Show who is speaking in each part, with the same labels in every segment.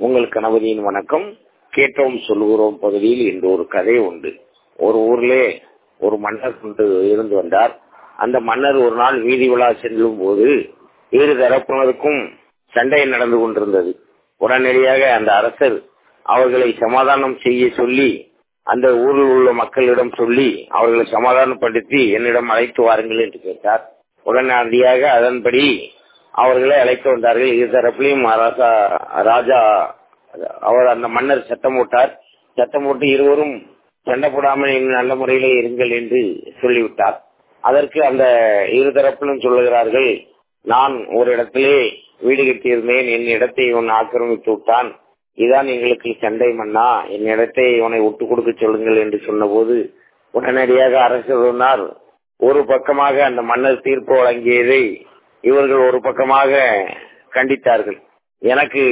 Speaker 1: உங்கள் கணபதியின் வணக்கம் கேட்டோம் சொல்லுகிறோம் பகுதியில் இன்று ஒரு கதை உண்டு ஒரு ஊர்லே ஒரு மன்னர் கொண்டு இருந்து வந்தார் அந்த மன்னர் ஒரு நாள் வீதி விழா செல்லும் போது இரு தரப்பினருக்கும் சண்டை நடந்து கொண்டிருந்தது உடனடியாக அந்த அரசர் அவர்களை சமாதானம் செய்ய சொல்லி அந்த ஊரில் உள்ள மக்களிடம் சொல்லி அவர்களை சமாதானப்படுத்தி என்னிடம் அழைத்து வாருங்கள் என்று கேட்டார் உடனடியாக அதன்படி அவர்களை அழைத்து வந்தார்கள் இரு தரப்பிலையும் ராஜா ராஜா அவர் அந்த மன்னர் சட்டம் போட்டார் சட்டம் போட்டு இருவரும் சண்டை போடாமல் நல்ல முறையிலே இருங்கள் என்று சொல்லிவிட்டார் அதற்கு அந்த இரு தரப்பிலும் சொல்லுகிறார்கள் நான் ஒரு இடத்திலே வீடு கட்டியிருந்தேன் என் இடத்தை இவன் ஆக்கிரமித்து விட்டான் இதான் எங்களுக்கு சண்டை மன்னா என் இடத்தை இவனை விட்டு கொடுக்க சொல்லுங்கள் என்று சொன்னபோது உடனடியாக அரசர் சொன்னார் ஒரு பக்கமாக அந்த மன்னர் தீர்ப்பு வழங்கியதை இவர்கள் ஒரு பக்கமாக கண்டித்தார்கள் எனக்கு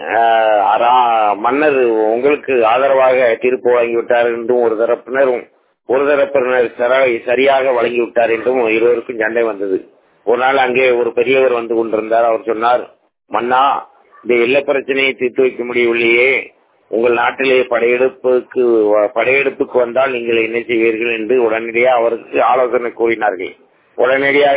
Speaker 1: மன்னர் உங்களுக்கு ஆதரவாக தீர்ப்பு வழங்கிவிட்டார் என்றும் ஒரு தரப்பினரும் ஒரு தரப்பினர் சரியாக வழங்கிவிட்டார் என்றும் இருவருக்கும் சண்டை வந்தது ஒரு நாள் அங்கே ஒரு பெரியவர் வந்து கொண்டிருந்தார் அவர் சொன்னார் மன்னா இந்த எல்லை பிரச்சனையை தீர்த்து வைக்க முடியவில்லையே உங்கள் நாட்டிலே படையெடுப்புக்கு படையெடுப்புக்கு வந்தால் நீங்கள் என்ன செய்வீர்கள் என்று உடனடியாக அவருக்கு ஆலோசனை கூறினார்கள் உடனடியாக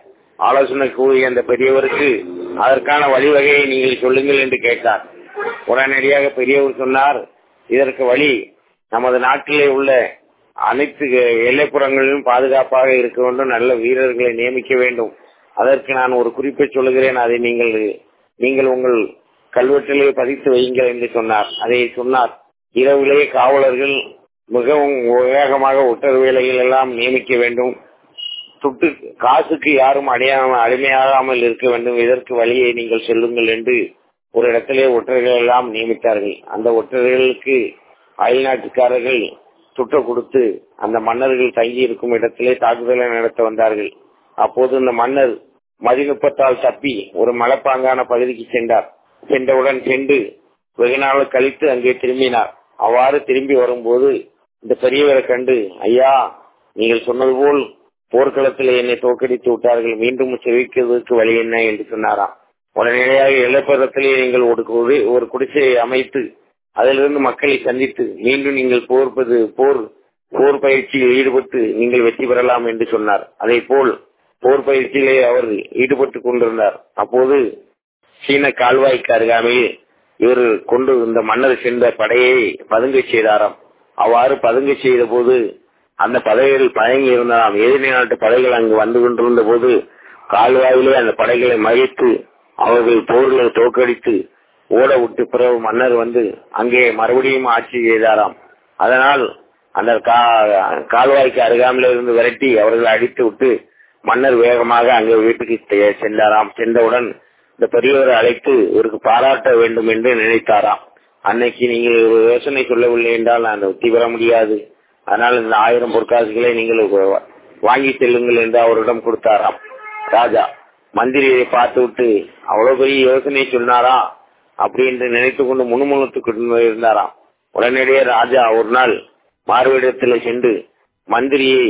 Speaker 1: ஆலோசனை கூறிய அந்த பெரியவருக்கு அதற்கான வழிவகையை நீங்கள் சொல்லுங்கள் என்று கேட்டார் உடனடியாக பெரியவர் சொன்னார் இதற்கு வழி நமது நாட்டிலே உள்ள அனைத்து எல்லைப்புறங்களிலும் பாதுகாப்பாக இருக்க வேண்டும் நல்ல வீரர்களை நியமிக்க வேண்டும் அதற்கு நான் ஒரு குறிப்பை சொல்லுகிறேன் அதை நீங்கள் நீங்கள் உங்கள் கல்வெட்டிலே பதித்து வையுங்கள் என்று சொன்னார் அதை சொன்னார் இரவிலேயே காவலர்கள் மிகவும் வேகமாக ஒட்டர் வேலைகள் எல்லாம் நியமிக்க வேண்டும் துட்டு காசுக்கு யாரும் அடையாம அடிமையாகாமல் இருக்க வேண்டும் இதற்கு வழியை நீங்கள் சொல்லுங்கள் என்று ஒரு இடத்திலே ஒற்றர்கள் எல்லாம் நியமித்தார்கள் அந்த ஒற்றர்களுக்கு அயல்நாட்டுக்காரர்கள் துட்ட கொடுத்து அந்த மன்னர்கள் தங்கி இருக்கும் இடத்திலே தாக்குதலை நடத்த வந்தார்கள் அப்போது இந்த மன்னர் மதிநுட்பத்தால் தப்பி ஒரு மலைப்பாங்கான பகுதிக்கு சென்றார் சென்றவுடன் சென்று வெகு நாள் கழித்து அங்கே திரும்பினார் அவ்வாறு திரும்பி வரும்போது இந்த பெரியவரை கண்டு ஐயா நீங்கள் சொன்னது போல் போர்க்களத்தில் என்னை தோக்கடித்து விட்டார்கள் மீண்டும் செவிக்கிறதுக்கு வழி என்ன என்று சொன்னாராம் உடனடியாக எல்லப்பதத்திலே நீங்கள் ஒரு ஒரு குடிசையை அமைத்து அதிலிருந்து மக்களை சந்தித்து மீண்டும் நீங்கள் போர்ப்பது போர் போர் பயிற்சியில் ஈடுபட்டு நீங்கள் வெற்றி பெறலாம் என்று சொன்னார் அதே போல் போர் பயிற்சியிலே அவர் ஈடுபட்டு கொண்டிருந்தார் அப்போது சீன கால்வாய்க்கு அருகாமையில் இவர் கொண்டு இந்த மன்னர் சென்ற படையை பதுங்க செய்தாராம் அவ்வாறு பதுங்க செய்த போது அந்த படைகள் பழங்கி இருந்தாராம் எதிரி நாட்டு படைகள் அங்கு வந்து கொண்டிருந்த போது கால்வாயிலே அந்த படைகளை மகிழ்த்து அவர்கள் போர்களை தோக்கடித்து ஓட விட்டு பிறகு மன்னர் வந்து அங்கே மறுபடியும் ஆட்சி செய்தாராம் அதனால் அந்த கால்வாய்க்கு அருகாமையில இருந்து விரட்டி அவர்களை அடித்து விட்டு மன்னர் வேகமாக அங்கே வீட்டுக்கு சென்றாராம் சென்றவுடன் இந்த பெரியவரை அழைத்து இவருக்கு பாராட்ட வேண்டும் என்று நினைத்தாராம் அன்னைக்கு நீங்கள் ஒரு யோசனை சொல்லவில்லை என்றால் நான் வெற்றி பெற முடியாது அதனால் இந்த ஆயிரம் பொற்காசுகளை நீங்கள் வாங்கி செல்லுங்கள் என்று அவரிடம் கொடுத்தாராம் ராஜா மந்திரியை பார்த்து விட்டு அவ்வளவு பெரிய யோசனை சொன்னாரா அப்படி என்று நினைத்து கொண்டு முணுமுணுத்து இருந்தாராம் உடனடியே ராஜா ஒரு நாள் மாறுவிடத்தில் சென்று மந்திரியை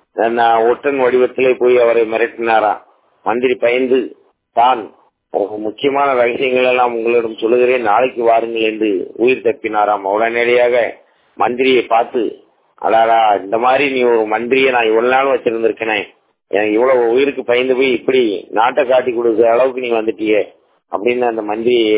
Speaker 1: ஒற்றன் வடிவத்திலே போய் அவரை மிரட்டினாரா மந்திரி பயந்து தான் முக்கியமான ரகசியங்கள் எல்லாம் உங்களிடம் சொல்லுகிறேன் நாளைக்கு வாருங்கள் என்று உயிர் தப்பினாராம் உடனடியாக மந்திரியை பார்த்து அடாடா இந்த மாதிரி நீ ஒரு மந்திரியை நான் இவ்வளவு நாள் வச்சிருந்திருக்கேனே எனக்கு இவ்வளவு உயிருக்கு பயந்து போய் இப்படி நாட்டை காட்டி கொடுக்குற அளவுக்கு நீ வந்துட்டியே அப்படின்னு அந்த மந்திரியை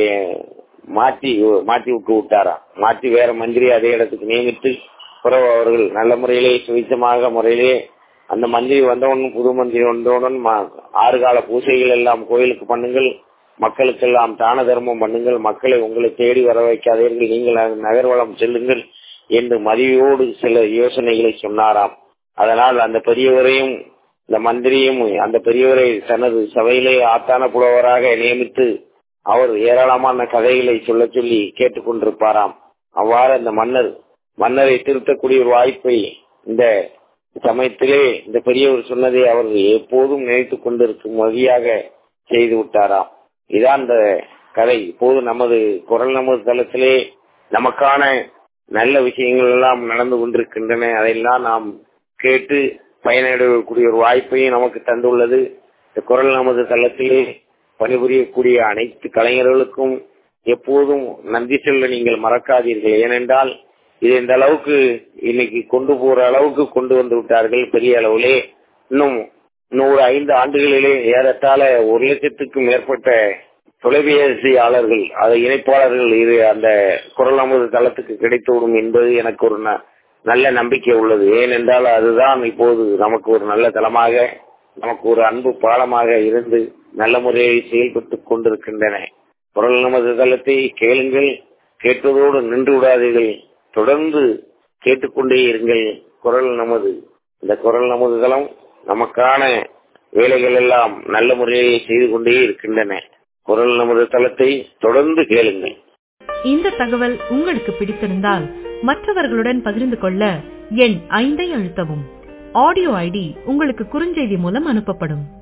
Speaker 1: மாற்றி மாற்றி விட்டு விட்டாரா மாற்றி வேற மந்திரி அதே இடத்துக்கு நியமித்து பிறகு அவர்கள் நல்ல முறையிலே சுவிச்சமாக முறையிலே அந்த மந்திரி வந்தவுடன் புது மந்திரி வந்தவுடன் ஆறு கால பூசைகள் எல்லாம் கோயிலுக்கு பண்ணுங்கள் மக்களுக்கெல்லாம் தான தர்மம் பண்ணுங்கள் மக்களை உங்களை தேடி வர வைக்காதீர்கள் நீங்கள் நகர்வளம் செல்லுங்கள் என்று மதியோடு சில யோசனைகளை சொன்னாராம் அதனால் அந்த பெரியவரையும் இந்த மந்திரியும் அந்த பெரியவரை தனது சபையிலே ஆத்தான புலவராக நியமித்து அவர் ஏராளமான கதைகளை சொல்ல சொல்லி கேட்டுக்கொண்டிருப்பாராம் அவ்வாறு அந்த மன்னர் மன்னரை திருத்தக்கூடிய ஒரு வாய்ப்பை இந்த சமயத்திலே இந்த பெரியவர் சொன்னதை அவர் எப்போதும் நினைத்துக் கொண்டிருக்கும் வகையாக செய்து விட்டாராம் இதான் இந்த கதை இப்போது நமது குரல் நமது தளத்திலே நமக்கான நல்ல விஷயங்கள் எல்லாம் நடந்து கொண்டிருக்கின்றன அதையெல்லாம் நாம் கேட்டு பயனடையக்கூடிய ஒரு வாய்ப்பையும் நமக்கு தந்துள்ளது இந்த குரல் நமது தளத்திலே பணிபுரியக்கூடிய அனைத்து கலைஞர்களுக்கும் எப்போதும் நன்றி சொல்ல நீங்கள் மறக்காதீர்கள் ஏனென்றால் இது இந்த அளவுக்கு இன்னைக்கு கொண்டு போற அளவுக்கு கொண்டு வந்து விட்டார்கள் பெரிய அளவிலே இன்னும் நூறு ஐந்து ஆண்டுகளிலே ஏறத்தாழ ஒரு லட்சத்துக்கும் மேற்பட்ட தொலைபேசியாளர்கள் அது இணைப்பாளர்கள் இது அந்த குரல் நமது தளத்துக்கு கிடைத்துவிடும் என்பது எனக்கு ஒரு நல்ல நம்பிக்கை உள்ளது ஏனென்றால் அதுதான் இப்போது நமக்கு ஒரு நல்ல தளமாக நமக்கு ஒரு அன்பு பாலமாக இருந்து நல்ல முறையில் செயல்பட்டு கொண்டிருக்கின்றன குரல் நமது தளத்தை கேளுங்கள் கேட்பதோடு நின்று விடாதீர்கள் தொடர்ந்து கேட்டுக்கொண்டே இருங்கள் குரல் நமது இந்த குரல் நமது தளம் நமக்கான வேலைகள் எல்லாம் நல்ல முறையில் செய்து கொண்டே இருக்கின்றன குரல் நமது தளத்தை தொடர்ந்து கேளுங்கள்
Speaker 2: இந்த தகவல் உங்களுக்கு பிடித்திருந்தால் மற்றவர்களுடன் பகிர்ந்து கொள்ள எண் ஐந்தை அழுத்தவும் ஆடியோ ஐடி உங்களுக்கு குறுஞ்செய்தி மூலம் அனுப்பப்படும்